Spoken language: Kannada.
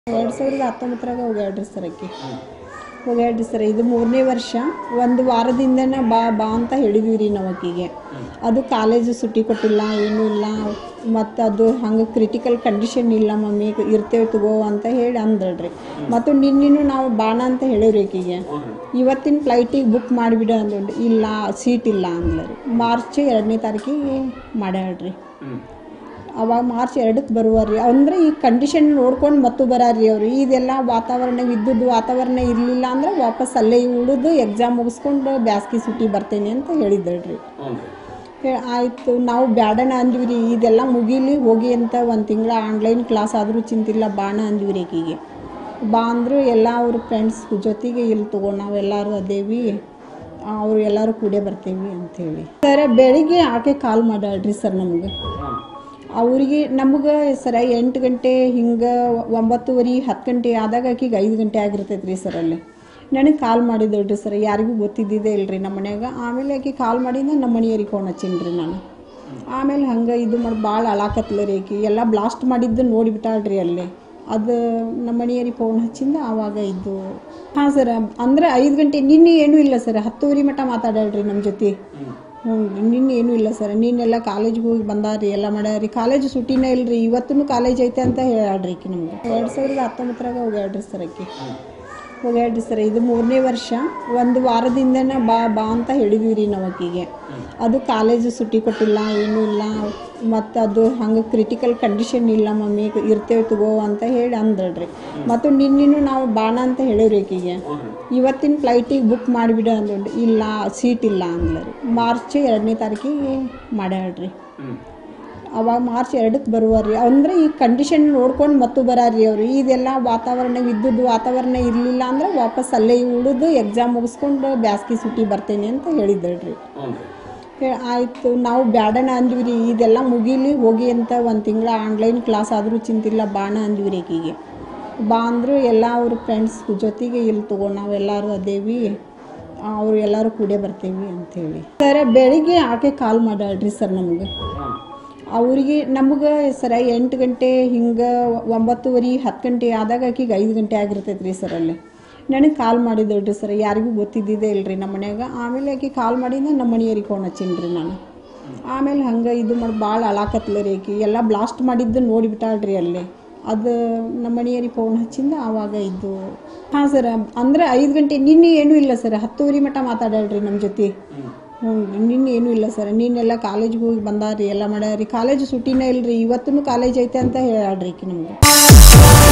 ಎರಡು ಸಾವಿರದ ಹತ್ತೊಂಬತ್ತರಾಗ ಹೋಗ್ಯಾಡ್ರಿ ಸರ್ ಆಕಿ ಹೋಗ್ಯಾಡ್ರಿ ಸರ್ ಇದು ಮೂರನೇ ವರ್ಷ ಒಂದು ವಾರದಿಂದನೇ ಬಾ ಬಾ ಅಂತ ಹೇಳಿದ್ವಿ ರೀ ನಾವು ಆಕಿಗೆ ಅದು ಕಾಲೇಜು ಸುಟ್ಟಿ ಕೊಟ್ಟಿಲ್ಲ ಏನೂ ಇಲ್ಲ ಮತ್ತು ಅದು ಹಂಗೆ ಕ್ರಿಟಿಕಲ್ ಕಂಡೀಷನ್ ಇಲ್ಲ ಮಮ್ಮಿ ಇರ್ತೇವೆ ತಗೋ ಅಂತ ಹೇಳಿ ಅಂದ್ರಿ ಮತ್ತು ನಿನ್ನೆನೂ ನಾವು ಬಾಣ ಅಂತ ಹೇಳಿವ್ರಿ ಆಕಿಗೆ ಇವತ್ತಿನ ಫ್ಲೈಟಿಗೆ ಬುಕ್ ಮಾಡಿಬಿಡ ಅಂದ್ರಿ ಇಲ್ಲ ಸೀಟ್ ಇಲ್ಲ ಅಂದ್ರಿ ಮಾರ್ಚ್ ಎರಡನೇ ತಾರೀಕಿಗೆ ಮಾಡ್ಯಾಳ್ರಿ ಅವಾಗ ಮಾರ್ಚ್ ಎರಡಕ್ಕೆ ಬರುವಾರ್ರಿ ಅಂದ್ರೆ ಈ ಕಂಡೀಷನ್ ನೋಡ್ಕೊಂಡು ಮತ್ತು ಬರಾರ್ರಿ ಅವರು ಇದೆಲ್ಲ ವಾತಾವರಣ ವಿದ್ಯುತ್ ವಾತಾವರಣ ಇರಲಿಲ್ಲ ಅಂದ್ರೆ ವಾಪಸ್ ಅಲ್ಲೇ ಉಳಿದು ಎಕ್ಸಾಮ್ ಮುಗಿಸ್ಕೊಂಡು ಬ್ಯಾಸ್ಗಿ ಸುಟ್ಟಿ ಬರ್ತೇನೆ ಅಂತ ಹೇಳಿದ್ದಳ್ರಿ ಹೇ ಆಯಿತು ನಾವು ಬ್ಯಾಡಣ ಅಂದ್ವಿ ರೀ ಇದೆಲ್ಲ ಮುಗೀಲಿ ಹೋಗಿ ಅಂತ ಒಂದು ತಿಂಗಳ ಆನ್ಲೈನ್ ಕ್ಲಾಸ್ ಆದರೂ ಚಿಂತಿಲ್ಲ ಬಾಣ ಅಂದ್ವಿ ರೀ ಆಕಿಗೆ ಬಾ ಅಂದರು ಎಲ್ಲ ಅವ್ರ ಫ್ರೆಂಡ್ಸ್ ಜೊತೆಗೆ ಇಲ್ಲಿ ತಗೋ ನಾವೆಲ್ಲರೂ ಅದೇವಿ ಅವರು ಎಲ್ಲರೂ ಕೂಡೇ ಬರ್ತೀವಿ ಅಂಥೇಳಿ ಸರ್ ಬೆಳಿಗ್ಗೆ ಆಕೆ ಕಾಲ್ ಮಾಡ್ಯಾಳ್ರಿ ಸರ್ ನಮಗೆ ಅವ್ರಿಗೆ ನಮ್ಗೆ ಸರ ಎಂಟು ಗಂಟೆ ಹಿಂಗೆ ಒಂಬತ್ತುವರೆ ಹತ್ತು ಗಂಟೆ ಆದಾಗ ಆಕಿಗೆ ಐದು ಗಂಟೆ ಆಗಿರ್ತೈತೆ ರೀ ಸರ್ ಅಲ್ಲಿ ನನಗೆ ಕಾಲ್ ಮಾಡಿದಳ್ರಿ ಸರ್ ಯಾರಿಗೂ ಗೊತ್ತಿದ್ದಿದ್ದೇ ಇಲ್ರಿ ನಮ್ಮ ಮನ್ಯಾಗ ಆಮೇಲೆ ಆಕಿ ಕಾಲ್ ಮಾಡಿದ ನಮ್ಮ ಮನೆಯವ್ರಿಗೆ ಫೋನ್ ಹಚ್ಚೀನಿ ನಾನು ಆಮೇಲೆ ಹಂಗೆ ಇದು ಮಾಡಿ ಭಾಳ ಅಳಾಕತ್ಲ ರೀ ಆಕಿ ಎಲ್ಲ ಬ್ಲಾಸ್ಟ್ ಮಾಡಿದ್ದು ನೋಡಿಬಿಟ್ಟಾಳ್ರಿ ಅಲ್ಲಿ ಅದು ನಮ್ಮ ಮನೆಯವ್ರಿಗೆ ಫೋನ್ ಹಚ್ಚಿಂದ ಆವಾಗ ಇದ್ದು ಹಾಂ ಸರ್ ಅಂದ್ರೆ ಐದು ಗಂಟೆ ನಿನ್ನೆ ಏನೂ ಇಲ್ಲ ಸರ್ ಹತ್ತುವರೆ ಮಟ್ಟ ಮಾತಾಡ್ಯಾಳ್ರಿ ನಮ್ಮ ಜೊತೆ ಹ್ಞೂ ರೀ ನಿನ್ನೆ ಏನೂ ಇಲ್ಲ ಸರ್ ನಿನ್ನೆಲ್ಲ ಕಾಲೇಜ್ಗೆ ಹೋಗಿ ಬಂದಾರಿ ಎಲ್ಲ ಮಾಡ್ಯಾರಿ ಕಾಲೇಜ್ ಸುಟ್ಟಿನೇ ಇಲ್ರಿ ಇವತ್ತೂ ಕಾಲೇಜ್ ಐತೆ ಅಂತ ಹೇಳ್ಯಾಳ್ರಿ ಆಕಿ ನಮ್ಗೆ ಎರಡು ಸಾವಿರದ ಹತ್ತೊಂಬತ್ತರಾಗ ಹೋಗ್ಯಾಡ್ರಿ ಸರ್ ಆಕಿ ಹೋಗ್ಯಾಡ್ರಿ ಸರ್ ಇದು ಮೂರನೇ ವರ್ಷ ಒಂದು ವಾರದಿಂದನೇ ಬಾ ಬಾ ಅಂತ ಹೇಳಿದ್ವಿ ರೀ ನಾವು ಆಕಿಗೆ ಅದು ಕಾಲೇಜು ಸುಟ್ಟಿ ಕೊಟ್ಟಿಲ್ಲ ಏನೂ ಇಲ್ಲ ಮತ್ತು ಅದು ಹಂಗೆ ಕ್ರಿಟಿಕಲ್ ಕಂಡೀಷನ್ ಇಲ್ಲ ಮಮ್ಮಿ ಇರ್ತೇವೆ ತಗೋ ಅಂತ ಹೇಳಿ ಅಂದ್ರಿ ಮತ್ತು ನಿನ್ನೆನೂ ನಾವು ಬಾಣ ಅಂತ ಹೇಳಿವ್ರಿ ಆಕಿಗೆ ಇವತ್ತಿನ ಫ್ಲೈಟಿಗೆ ಬುಕ್ ಮಾಡಿಬಿಡ ಅಂದ್ರಿ ಇಲ್ಲ ಸೀಟ್ ಇಲ್ಲ ಅಂದ್ರಿ ಮಾರ್ಚ್ ಎರಡನೇ ತಾರೀಕಿಗೆ ಮಾಡ್ಯಾಳ್ರಿ ಅವಾಗ ಮಾರ್ಚ್ ಎರಡಕ್ಕೆ ಬರುವಾರ್ರಿ ಅಂದ್ರೆ ಈ ಕಂಡೀಷನ್ ನೋಡ್ಕೊಂಡು ಮತ್ತು ಬರಾರ್ರಿ ಅವರು ಇದೆಲ್ಲ ವಾತಾವರಣ ವಿದ್ಯುತ್ ವಾತಾವರಣ ಇರಲಿಲ್ಲ ಅಂದ್ರೆ ವಾಪಸ್ ಅಲ್ಲೇ ಉಳಿದು ಎಕ್ಸಾಮ್ ಮುಗಿಸ್ಕೊಂಡು ಬ್ಯಾಸ್ಗಿ ಸುಟ್ಟಿ ಬರ್ತೇನೆ ಅಂತ ಹೇಳಿದ್ದಳ್ರಿ ಹೇ ಆಯಿತು ನಾವು ಬ್ಯಾಡಣ ಅಂದ್ವಿ ರೀ ಇದೆಲ್ಲ ಮುಗೀಲಿ ಹೋಗಿ ಅಂತ ಒಂದು ತಿಂಗಳ ಆನ್ಲೈನ್ ಕ್ಲಾಸ್ ಆದರೂ ಚಿಂತಿಲ್ಲ ಬಾಣ ಅಂದ್ವಿ ರೀ ಆಕಿಗೆ ಬಾ ಅಂದರು ಎಲ್ಲ ಅವ್ರ ಫ್ರೆಂಡ್ಸ್ ಜೊತೆಗೆ ಇಲ್ಲಿ ತಗೋ ನಾವೆಲ್ಲರೂ ಅದೇವಿ ಅವರು ಎಲ್ಲರೂ ಕೂಡೇ ಬರ್ತೀವಿ ಅಂಥೇಳಿ ಸರ್ ಬೆಳಿಗ್ಗೆ ಆಕೆ ಕಾಲ್ ಮಾಡ್ಯಾಳ್ರಿ ಸರ್ ನಮಗೆ ಅವ್ರಿಗೆ ನಮ್ಗೆ ಸರ ಎಂಟು ಗಂಟೆ ಹಿಂಗೆ ಒಂಬತ್ತುವರೆ ಹತ್ತು ಗಂಟೆ ಆದಾಗ ಆಕಿಗೆ ಐದು ಗಂಟೆ ಆಗಿರ್ತೈತೆ ರೀ ಸರ್ ಅಲ್ಲಿ ನನಗೆ ಕಾಲ್ ಮಾಡಿದಳ್ರಿ ಸರ್ ಯಾರಿಗೂ ಗೊತ್ತಿದ್ದಿದ್ದೇ ಇಲ್ರಿ ನಮ್ಮ ಮನ್ಯಾಗ ಆಮೇಲೆ ಆಕಿ ಕಾಲ್ ಮಾಡಿದ ನಮ್ಮ ಮನೆಯವ್ರಿಗೆ ಫೋನ್ ಹಚ್ಚೀನಿ ರೀ ನಾನು ಆಮೇಲೆ ಹಂಗೆ ಇದು ಮಾಡಿ ಭಾಳ ಅಳಾಕತ್ಲ ರೀ ಆಕಿ ಎಲ್ಲ ಬ್ಲಾಸ್ಟ್ ಮಾಡಿದ್ದು ನೋಡಿಬಿಟ್ಟಾಳ್ರಿ ಅಲ್ಲಿ ಅದು ನಮ್ಮ ಮನೆಯವ್ರಿಗೆ ಫೋನ್ ಹಚ್ಚಿಂದ ಆವಾಗ ಇದ್ದು ಹಾಂ ಸರ್ ಅಂದ್ರೆ ಐದು ಗಂಟೆ ನಿನ್ನೆ ಏನೂ ಇಲ್ಲ ಸರ್ ಹತ್ತುವರೆ ಮಟ್ಟ ಮಾತಾಡ್ಯಾಳ್ರಿ ನಮ್ಮ ಜೊತೆ ಹ್ಞೂ ರೀ ನಿನ್ನೆ ಏನೂ ಇಲ್ಲ ಸರ್ ನಿನ್ನೆಲ್ಲ ಕಾಲೇಜ್ಗೆ ಹೋಗಿ ಬಂದಾರಿ ಎಲ್ಲ ಮಾಡ್ಯಾರಿ ಕಾಲೇಜ್ ಸುಟ್ಟಿನೇ ಇಲ್ರಿ ಇವತ್ತೂ ಕಾಲೇಜ್ ಐತೆ ಅಂತ ಹೇಳ್ಯಾಳ್ರಿ ಆಕಿ ನಮ್ಗೆ